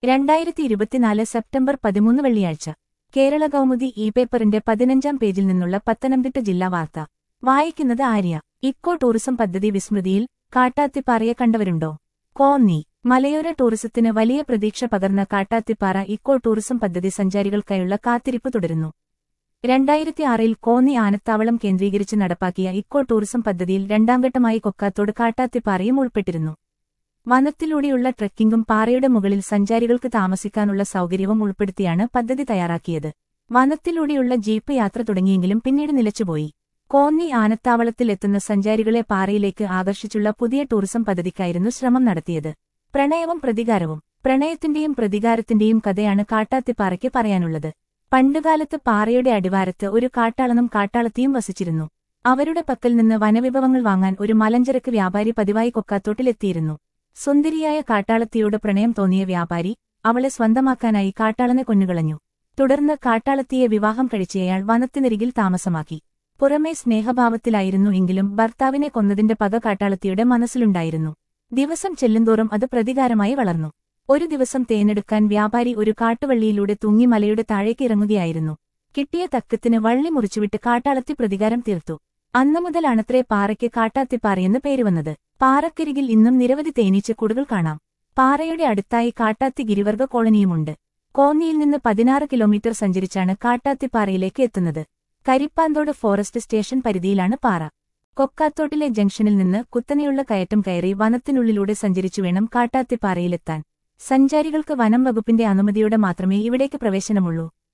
രണ്ടായിരത്തി ഇരുപത്തിനാല് സെപ്റ്റംബർ പതിമൂന്ന് വെള്ളിയാഴ്ച കേരള കൗമുദി ഇ പേപ്പറിന്റെ പതിനഞ്ചാം പേജിൽ നിന്നുള്ള പത്തനംതിട്ട ജില്ലാ വാർത്ത വായിക്കുന്നത് ആര്യ ഇക്കോ ടൂറിസം പദ്ധതി വിസ്മൃതിയിൽ കാട്ടാത്തിപ്പാറയെ കണ്ടവരുണ്ടോ കോന്നി മലയോര ടൂറിസത്തിന് വലിയ പ്രതീക്ഷ പകർന്ന കാട്ടാത്തിപ്പാറ ഇക്കോ ടൂറിസം പദ്ധതി സഞ്ചാരികൾക്കായുള്ള കാത്തിരിപ്പ് തുടരുന്നു രണ്ടായിരത്തി ആറിൽ കോന്നി ആനത്താവളം കേന്ദ്രീകരിച്ച് നടപ്പാക്കിയ ഇക്കോ ടൂറിസം പദ്ധതിയിൽ രണ്ടാംഘട്ടമായി കൊക്കാത്തോട് കാട്ടാത്തിപ്പാറയും ഉൾപ്പെട്ടിരുന്നു വനത്തിലൂടെയുള്ള ട്രെക്കിംഗും പാറയുടെ മുകളിൽ സഞ്ചാരികൾക്ക് താമസിക്കാനുള്ള സൗകര്യവും ഉൾപ്പെടുത്തിയാണ് പദ്ധതി തയ്യാറാക്കിയത് വനത്തിലൂടെയുള്ള ജീപ്പ് യാത്ര തുടങ്ങിയെങ്കിലും പിന്നീട് നിലച്ചുപോയി കോന്നി ആനത്താവളത്തിൽ എത്തുന്ന സഞ്ചാരികളെ പാറയിലേക്ക് ആകർഷിച്ചുള്ള പുതിയ ടൂറിസം പദ്ധതിക്കായിരുന്നു ശ്രമം നടത്തിയത് പ്രണയവും പ്രതികാരവും പ്രണയത്തിന്റെയും പ്രതികാരത്തിന്റെയും കഥയാണ് കാട്ടാത്തിപ്പാറയ്ക്ക് പറയാനുള്ളത് പണ്ടുകാലത്ത് പാറയുടെ അടിവാരത്ത് ഒരു കാട്ടാളനും കാട്ടാളത്തിയും വസിച്ചിരുന്നു അവരുടെ പക്കൽ നിന്ന് വനവിഭവങ്ങൾ വാങ്ങാൻ ഒരു മലഞ്ചരക്ക് വ്യാപാരി പതിവായി കൊക്കാത്തോട്ടിലെത്തിയിരുന്നു സുന്ദരിയായ കാട്ടാളത്തിയോട് പ്രണയം തോന്നിയ വ്യാപാരി അവളെ സ്വന്തമാക്കാനായി കാട്ടാളനെ കൊന്നുകളഞ്ഞു തുടർന്ന് കാട്ടാളത്തിയെ വിവാഹം കഴിച്ചയാൾ വനത്തിനരികിൽ താമസമാക്കി പുറമേ സ്നേഹഭാവത്തിലായിരുന്നു എങ്കിലും ഭർത്താവിനെ കൊന്നതിന്റെ പക കാട്ടാളത്തിയുടെ മനസ്സിലുണ്ടായിരുന്നു ദിവസം ചെല്ലുന്തോറും അത് പ്രതികാരമായി വളർന്നു ഒരു ദിവസം തേനെടുക്കാൻ വ്യാപാരി ഒരു കാട്ടുവള്ളിയിലൂടെ തൂങ്ങി മലയുടെ താഴേക്ക് ഇറങ്ങുകയായിരുന്നു കിട്ടിയ തക്കത്തിന് വള്ളി മുറിച്ചുവിട്ട് കാട്ടാളത്തി പ്രതികാരം തീർത്തു അന്നു മുതലാണത്രേ പാറയ്ക്ക് കാട്ടാത്തിപ്പാറയെന്ന് പേരുവന്നത് പാറക്കരികിൽ ഇന്നും നിരവധി തേനീച്ചക്കൂടുകൾ കാണാം പാറയുടെ അടുത്തായി കാട്ടാത്തി ഗിരിവർഗ കോളനിയുമുണ്ട് കോന്നിയിൽ നിന്ന് പതിനാറ് കിലോമീറ്റർ സഞ്ചരിച്ചാണ് കാട്ടാത്തിപ്പാറയിലേക്ക് എത്തുന്നത് കരിപ്പാന്തോട് ഫോറസ്റ്റ് സ്റ്റേഷൻ പരിധിയിലാണ് പാറ കൊക്കാത്തോട്ടിലെ ജംഗ്ഷനിൽ നിന്ന് കുത്തനെയുള്ള കയറ്റം കയറി വനത്തിനുള്ളിലൂടെ സഞ്ചരിച്ചു വേണം കാട്ടാത്തിപ്പാറയിലെത്താൻ സഞ്ചാരികൾക്ക് വനം വകുപ്പിന്റെ അനുമതിയോടെ മാത്രമേ ഇവിടേക്ക് പ്രവേശനമുള്ളൂ